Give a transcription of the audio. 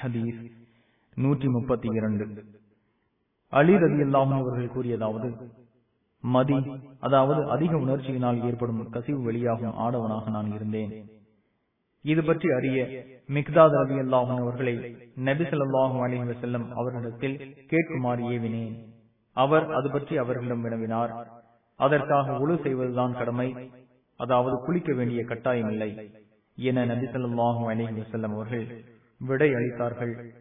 ஹதீஸ் நூற்றி முப்பத்தி இரண்டு அலி ரதி அல்லாஹும் அவர்கள் கூறியதாவது மதி அதாவது அதிக உணர்ச்சியினால் ஏற்படும் கசிவு வெளியாகும் ஆடவனாக நான் இருந்தேன் இது பற்றி அறிய மிக்தாத் ரவி அல்லாஹும் அவர்களை நபி சொல்லாஹும் அலி வசல்லம் அவர்களிடத்தில் கேட்குமாறு ஏவினேன் அவர் அது பற்றி அவர்களிடம் வினவினார் அதற்காக உழு செய்வதுதான் கடமை அதாவது குளிக்க வேண்டிய கட்டாயம் இல்லை என நபி சொல்லாஹும் அலி வசல்லம் அவர்கள் விடை அளித்தார்கள்